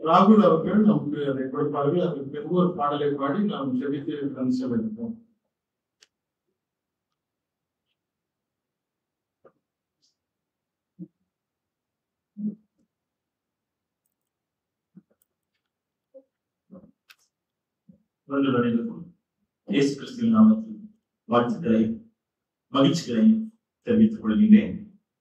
ராகுல் அவர்கள் நமக்கு அதை கொடுப்பார்கள் அதற்கு பிறகு ஒரு பாடலை பாடி நாம் ஜெபித்து கடந்து செல்வோம் உங்கள் அனைவருக்கும் இயேசு கிறிஸ்துவின் நாமத்தில் வாழ்த்துக்களை மகிழ்ச்சிகளை தெரிவித்துக் கொள்கின்றேன்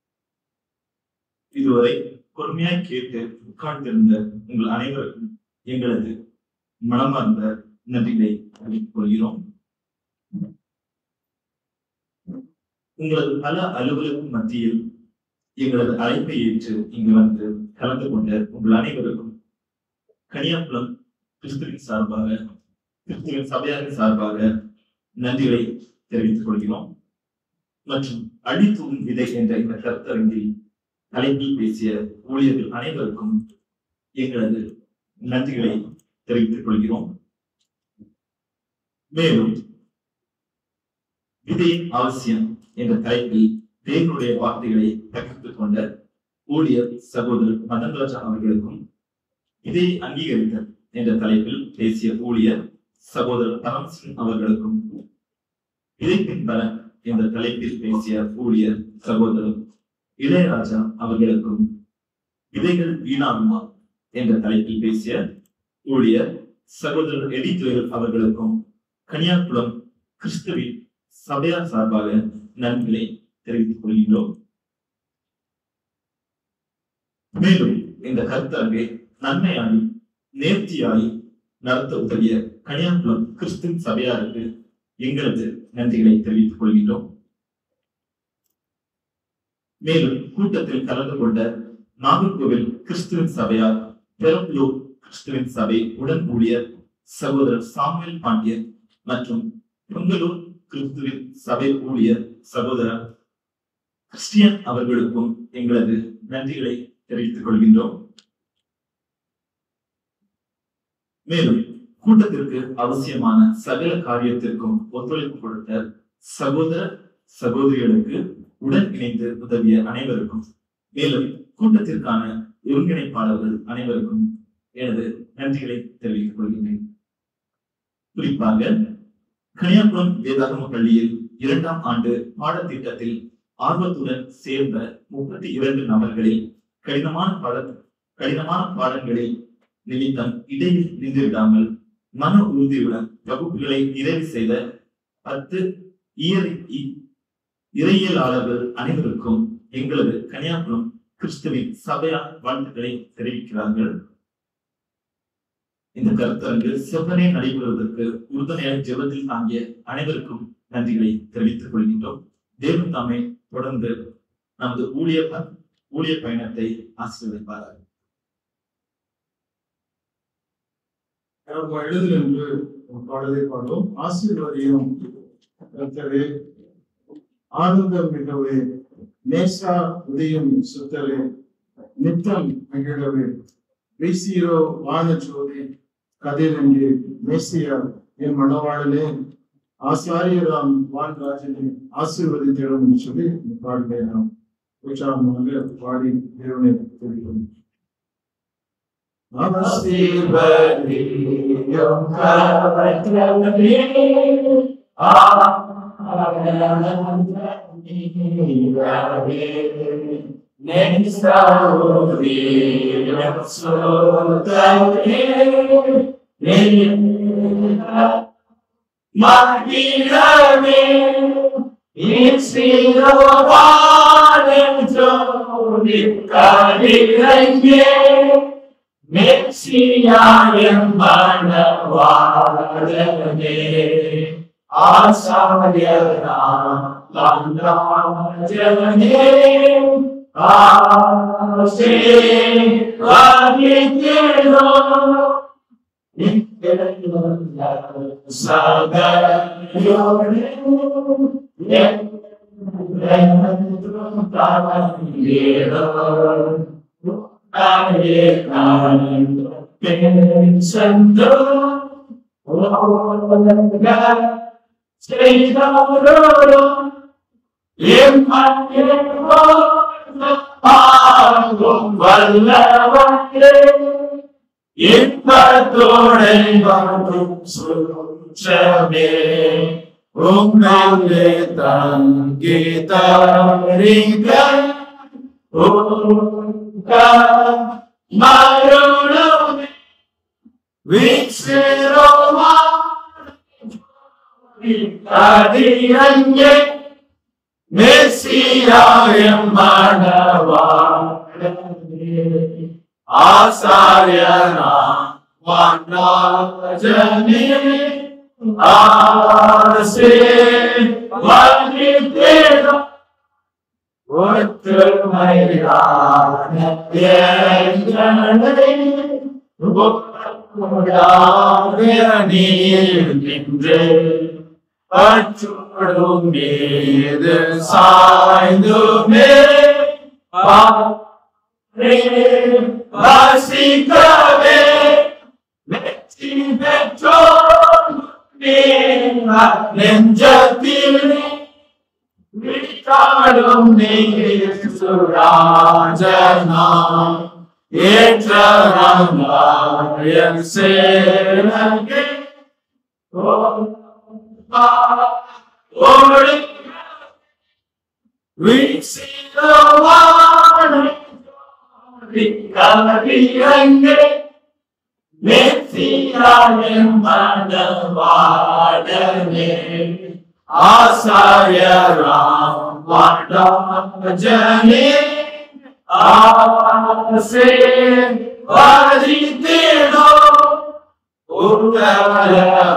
இதுவரை பொறுமையாய் கேட்டு உட்கார்ந்திருந்த உங்கள் அனைவருக்கும் எங்களது மனமார்ந்த நன்றிகளை தெரிவித்துக் கொள்கிறோம் உங்களது பல அலுவலகம் மத்தியில் எங்களது அழைப்பை ஏற்று இங்கு வந்து கலந்து கொண்ட உங்கள் அனைவருக்கும் கனியாப்புலம் கிறிஸ்துவின் சார்பாக கிறிஸ்துவின் சபையாரின் சார்பாக நன்றிகளை தெரிவித்துக் கொள்கிறோம் மற்றும் அழித்தூவும் விதை என்ற இந்த கருத்தரங்கில் தலைப்பில் பேசிய ஊழியர்கள் அனைவருக்கும் எங்களது நன்றிகளை தெரிவித்துக் கொள்கிறோம் மேலும் விதையின் அவசியம் என்ற தலைப்பில் தேவனுடைய வார்த்தைகளை பகிர்ந்து கொண்ட ஊழியர் சகோதரர் மதன்ராஜா அவர்களுக்கும் இதை அங்கீகரித்தல் என்ற தலைப்பில் பேசிய ஊழியர் சகோதரர் பரம் சிங் அவர்களுக்கும் இதைப்பின் பலன் என்ற தலைப்பில் பேசிய ஊழியர் சகோதரர் இளையராஜா அவர்களுக்கும் விதைகள் வீணாகுமா என்ற தலைப்பில் பேசிய ஊழியர் சகோதரர் எடித்துயர் அவர்களுக்கும் கன்னியாகுளம் கிறிஸ்துவின் சபையார் சார்பாக நன்றிகளை தெரிவித்துக் கொள்கின்றோம் மேலும் இந்த கருத்தரங்கை நன்மையாய் நேர்த்தியாய் நடத்த உதவிய கன்னியாகுளம் கிறிஸ்துவின் சபையாருக்கு எங்களது நன்றிகளை தெரிவித்துக் கொள்கின்றோம் மேலும் கூட்டத்தில் கலந்து கொண்ட நாகர்கோவில் கிறிஸ்துவின் சபையார் பெரம்பலூர் கிறிஸ்துவின் சபை உடன் ஊழியர் சகோதரர் சாமுவேல் பாண்டியன் மற்றும் பொங்கலூர் கிறிஸ்துவின் சபை ஊழியர் சகோதரர் கிறிஸ்டியன் அவர்களுக்கும் எங்களது நன்றிகளை தெரிவித்துக் கொள்கின்றோம் மேலும் கூட்டத்திற்கு அவசியமான சகல காரியத்திற்கும் ஒத்துழைப்பு கொடுத்த சகோதர சகோதரிகளுக்கு உடன் இணைந்து உதவிய அனைவருக்கும் மேலும் கூட்டத்திற்கான ஒருங்கிணைப்பாளர்கள் அனைவருக்கும் எனது நன்றிகளை தெரிவித்துக் கொள்கின்றேன் குறிப்பாக கன்னியாகுளம் வேதாகம பள்ளியில் இரண்டாம் ஆண்டு பாடத்திட்டத்தில் ஆர்வத்துடன் சேர்ந்த முப்பத்தி இரண்டு நபர்களில் கடினமான பாட கடினமான பாடங்களில் நிமித்தம் இடையில் நின்று விடாமல் மன உறுதியுடன் வகுப்புகளை நிறைவு செய்த பத்து இயற் இ- இறையியலாளர்கள் அனைவருக்கும் எங்களது கன்னியாகுளம் கிறிஸ்துவின் சபையார் வாழ்த்துக்களை தெரிவிக்கிறார்கள் இந்த கருத்தரங்கு செவ்வனே நடைபெறுவதற்கு உறுதுணையாக ஜெபத்தில் தாங்கிய அனைவருக்கும் நன்றிகளை தெரிவித்துக் கொள்கின்றோம் தேவன் தாமே தொடர்ந்து நமது ஊழிய ப- ஊழிய பயணத்தை ஆசீர்வதிப்பார்கள் நாம் எழுது என்று ஒரு பாடலை பாடுவோம் ஆசீர்வதியும் கர்த்தரே ஆனந்தம் மிகவே நேசா உதயம் சுத்தரே நித்தம் மகிழவே வீசீரோ வான ஜோதி கதிரங்கே மேசியா என் மணவாளனே ஆசாரியராம் வான்ராஜனே ஆசீர்வதித்திடம் என்று சொல்லி இந்த பாடலை நாம் உற்சாகமாக பாடி தேவனை தெரிவிக்கிறோம் ஆசீர்வதியும் கர்த்தரே, ஆனந்தமே, நேசவுரியம் சுத்தமே, மகிழவே இசிரோவானம் ஜோதி கதிரங்கே மெச்சியாயம் மனவாழவே ஆசாரியராம் லந்தாஜனே ஆசே வாகித்தேனோ இன்பத்தோடு வாழும் சுற்றமே உங்களே தங்கி தரிக மருளுமே வீசிரோமா கதிரங்கே மெஸ்ஸியாயம் மணவாளனே ஆசாரியனா வாண்டாஜனே ஆசே வலித்தேடும் ஒற்றுமையான எங்களை நீர் நின்று பற்றோடும் மீது சாய்ந்துமே வாசிக்கவே வெற்றி பெற்றோம் நெஞ்சத்தில் விட்டாடும் நீர் சுராஜனா ஏற்றவன் சேரங்கே ஓடி வீசிலவான கவியங்கே மெத்தியாயம் மனவாடனே ஆசாரியராம் வாடாஜனே ஆசே வாதித்தேடோ உங்கள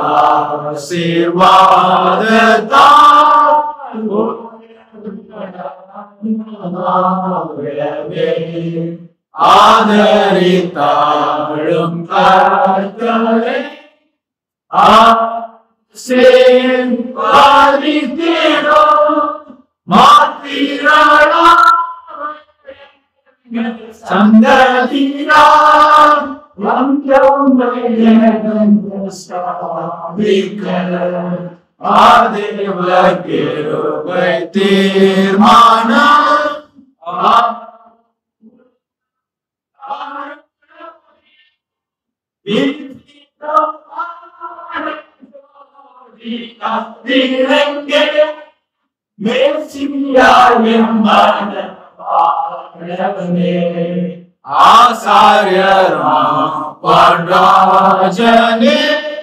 ஆசீர்வாதத்தால் ஆதரித்தாளும் கர்த்தரை ஆசீர்வாதித்தேடோ மாத்திரளா சந்ததியா ஆதிவகிருபை தீர்மானம் மேசியாயம் ஆசாரியராம் பண்டாஜனே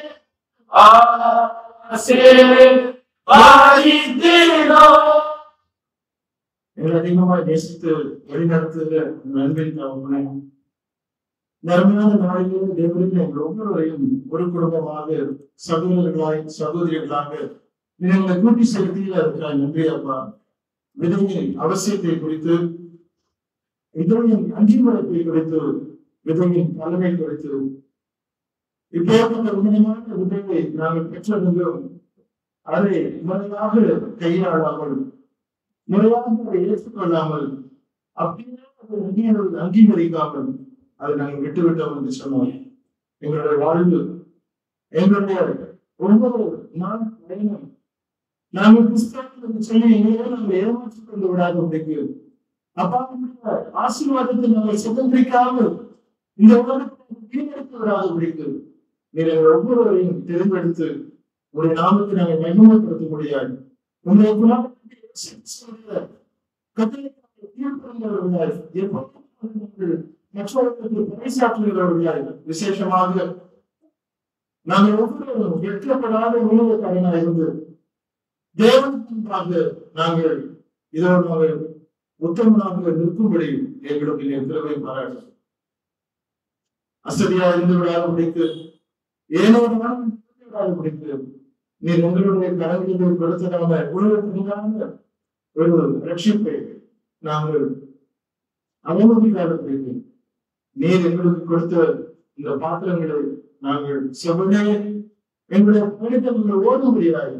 ஆசே வாதித்தேனோ எங்களை அதிகமாக நேசித்து வழிநடத்துகிற நண்பின் தகவனை நர்மையான நாளிலே தேவரின் எங்கள் ஒவ்வொருவரையும் ஒரு குடும்பமாக சகோதரர்களாய் சகோதரிகளாக எங்களை கூட்டி செலுத்தியில் இருக்கிற நன்றி அப்பா விதையின் அவசியத்தை குறித்து விதையின் அங்கீகாரத்தை குறித்து விதையின் பலனை குறித்து இப்பேற்பட்ட உண்மையான விதையை நாங்கள் பெற்றிருந்தோம் அதை முறையாக கையாளாமல் முறையாக அதை ஏற்றுக்கொள்ளாமல் அப்படியே அதை அங்கீகரி அங்கீகரிக்காமல் அதை நாங்கள் விட்டுவிட்டோம் என்று சொன்னோம் எங்களுடைய வாழ்வு எங்களுடைய ஒவ்வொரு நாள் பயணம் நாங்கள் கிறிஸ்தவர்கள் என்று சொல்லி எங்களையே நாங்கள் ஏமாற்றிக் கொண்டு விடாதபடிக்கு அப்பாவுடைய ஆசீர்வாதத்தை நாங்கள் சுதந்திரிக்காமல் இந்த உலகத்தை வீணடித்து விடாதபடிக்கு நீர் எங்கள் ஒவ்வொருவரையும் தேர்ந்தெடுத்து உடைய நாமத்தை நாங்கள் மகிமைப்படுத்த முடியாது உங்களுடைய குணத்தை கத்தலுக்கு தீர்ப்புகிறவர்களாய் எப்போதும் நீங்கள் மற்றவர்களுக்கு பறைசாற்றுகிறவர்களாய் விசேஷமாக நாங்கள் ஒவ்வொருவரும் வெட்கப்படாத ஊழியக்காரனாக இருந்து தேவனுக்கு முன்பாக நாங்கள் இதோடு நாங்கள் உத்தமனாக நிற்கும்படி எங்களுக்கு நீர் கிருபை பாராட்டு அசதியா இருந்து விடாதபடிக்கு ஏனோ நான் விடாதபடிக்கு நீர் உங்களுடைய கரங்களில் கொடுத்ததான உலகத்திற்கான ஒரு ரட்சிப்பை நாங்கள் அவமதிக்காதபடிக்கு நீர் எங்களுக்கு கொடுத்த இந்த பாத்திரங்களை நாங்கள் செவ்வனே எங்களுடைய பயணத்தை நீங்கள் ஓட முடியாது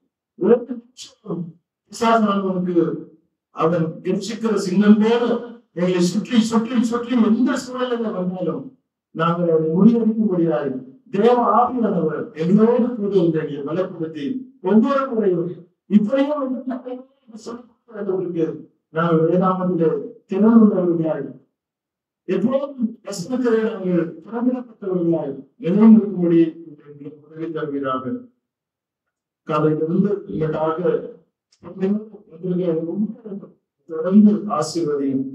பிசாசானவனுக்கு அவன் கெர்ச்சிக்கிற சிங்கம் போல எங்களை சுற்றி சுற்றி சுற்றி எந்த சூழலில் வந்தாலும் நாங்கள் அவரை முறியடிக்க முடியாது தேவ ஆவியானவர் எங்களோடு கூட இந்த எங்களை பலப்படுத்தி ஒவ்வொரு முறையும் இப்படியும் வந்து சொல்லிக் கொடுக்கிறவர்களுக்கு நாங்கள் வேதாமத்திலே திறனுள்ளவர்களாய் எப்போதும் வசனத்திலே நாங்கள் பிரபலப்பட்டவர்களாய் நினைவு இருக்கும்படி எங்களுக்கு உதவி தருகிறார்கள் காலையிலிருந்து உங்களுக்காக உங்களுக்கு தொடர்ந்து ஆசீர்வதியும்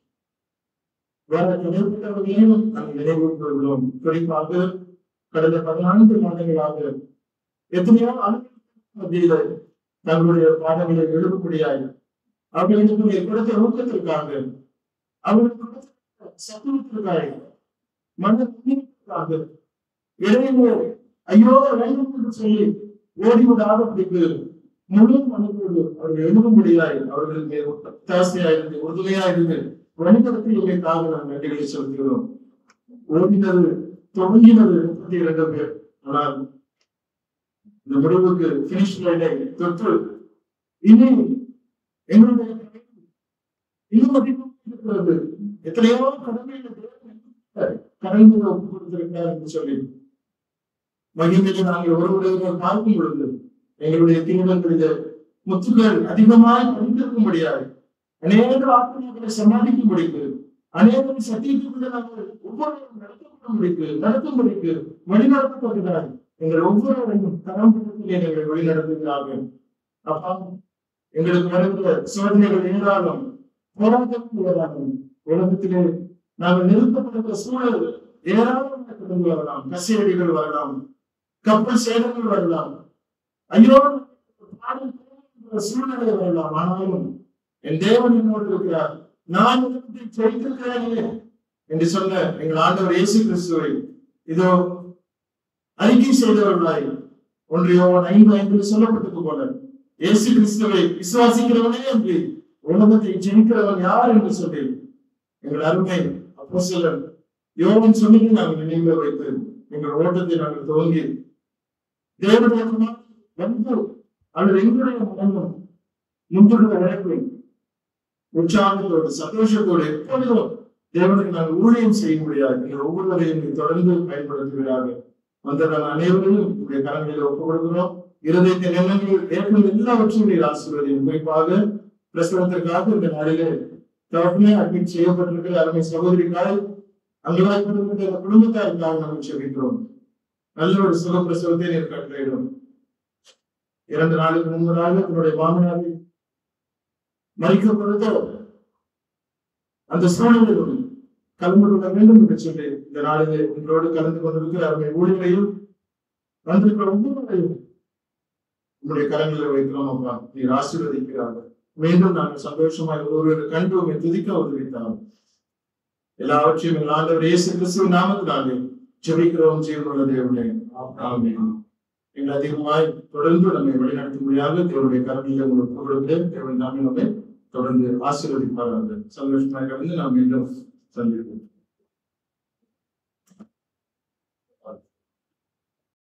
வேற இடைப்பட்டவர்களையும் நாங்கள் நினைவு கொள்கிறோம் குறிப்பாக கடந்த பதினான்கு மாதங்களாக எத்தனையோ அனுபவ மத்தியில தங்களுடைய பாடங்களை எழுதக்கூடியாய் அவர்களுக்கு நீர் கொடுத்த ஊக்கத்திற்காக அவர்களுக்கு கொடுத்த சத்துவத்திற்காக மன முன்னேற்றத்திற்காக இடையிலே ஐயோ வேண்டும் என்று சொல்லி ஓடிவிடாதபடிக்கு முழு மனதோடு அவர்கள் எழுதும்படியாய் அவர்கள் மேல் ஒத்தாசையாயிருந்து உறுதுணையாயிருந்து வழிநடத்தி எங்களுக்காக நாம் நன்றிகளை செலுத்துகிறோம் ஓடினது துவங்கினது முப்பத்தி இரண்டு பேர் ஆனால் இந்த முடிவுக்கு பினிஷ் லைனை தொற்று இனி எங்களுடைய பயணம் இன்னும் அதிகம் இருக்கிறது எத்தனையோ கடமைகள் கடமைகளை ஒப்பு கொடுத்திருக்கிறார் என்று சொல்லி மகிமையில நாங்கள் ஒருவருடைய பார்க்கும் பொழுது எங்களுடைய தீவிரங்களில முத்துக்கள் அதிகமாய் பதிந்திருக்கும்படியாக அநேக ஆத்மாக்களை சமாளிக்கும்படிக்கு அநேக சத்தியத்துக்குள்ள நாங்கள் ஒவ்வொருவரும் நடத்தப்படும்படிக்கு நடத்தும்படிக்கு வழிநடத்தப்படுகிறார் எங்கள் ஒவ்வொருவரையும் தரம்படத்திலே எங்களை வழிநடத்துகிறார்கள் அப்பா எங்களுக்கு வருகிற சோதனைகள் ஏராளம் போராட்டங்கள் ஏராளம் உலகத்திலே நாங்கள் நிறுத்தப்படுகிற சூழல் ஏராளமாக கடந்து வரலாம் கசையடிகள் வரலாம் கப்பல் சேதங்கள் வரலாம் ஐயோ பாடும் போகிற சூழ்நிலை வரலாம் ஆனாலும் என் தேவன் என்னோடு இருக்கிறார் நான் உலகத்தை ஜெயித்திருக்கிறேனே என்று சொன்ன எங்கள் ஆண்டவர் இயேசு கிறிஸ்துவை இதோ அறிக்கை செய்தவர்களாய் ஒன்றையோ ஐந்து ஐந்து சொல்லப்பட்டது போல இயேசு கிறிஸ்துவை விசுவாசிக்கிறவனே என்று உலகத்தை ஜெயிக்கிறவன் யார் என்று சொல்லி எங்கள் அருமை அப்போ சிலர் யோகன் சொன்னதை நாங்கள் நினைவில் வைத்து எங்கள் ஓட்டத்தை நாங்கள் துவங்கி தேவனுடைய வந்து அல்லது எங்களுடைய மனமும் முன்னுடைய உழைப்பை உற்சாகத்தோடு சந்தோஷத்தோடு எப்பொழுதும் தேவனுக்கு நாங்கள் ஊழியம் செய்ய முடியாது நீங்கள் ஒவ்வொருவரையும் நீர் தொடர்ந்து பயன்படுத்துகிறார்கள் வந்த நாங்கள் அனைவரையும் உங்களுடைய கரங்களில் ஒப்புக் கொடுக்கிறோம் இருதயத்தின் எண்ணங்கள் ஏற்கனவே எல்லாவற்றையும் நீர் ஆசீர்வதியும் குறிப்பாக பிரசவத்திற்காக இந்த நாளிலே தவறுமே அட்மிட் செய்யப்பட்டிருக்கிற அருமை சகோதரிக்காய் அங்கலாய்ப்பட்டிருக்கிற இந்த குடும்பத்தாருக்காக நாங்கள் செபிக்கிறோம் நல்ல ஒரு சுக பிரசவத்தை நீர் கட்டளையிடும் இரண்டு நாளுக்கு முன்பதாக தன்னுடைய மாமனாரை மறிக்கப்படுத்த அந்த சூழ்நிலையில் கலந்து கொள்ள வேண்டும் என்று சொல்லி இந்த நாளிலே உங்களோடு கலந்து கொண்டிருக்கிற அருமை ஊழியரையும் வந்திருக்கிற ஒவ்வொருவரையும் உங்களுடைய கரங்களில் வைக்கிறோம் அப்பா நீர் ஆசீர்வதிக்கிறார்கள் மீண்டும் நாங்கள் சந்தோஷமாய் ஒருவரை கண்டு உண்மை துதிக்க உதவித்தார் எல்லாவற்றையும் எங்கள் ஆண்டவர் இயேசு கிறிஸ்துவின் நாமத்தினாலே ஜெபிக்கிறோம் ஜீவனுள்ள தேவனே ஆமென் எங்கள் அதிகமாய் தொடர்ந்து நம்மை வழிநடத்தும்படியாக தேவனுடைய கரங்களில் உங்களுக்கு கொடுக்கிறேன் தேவன் நாமே நம்மை தொடர்ந்து ஆசீர்வதிப்பார்கள் சந்தோஷமாக கடந்து நாம் மீண்டும் சந்திப்போம்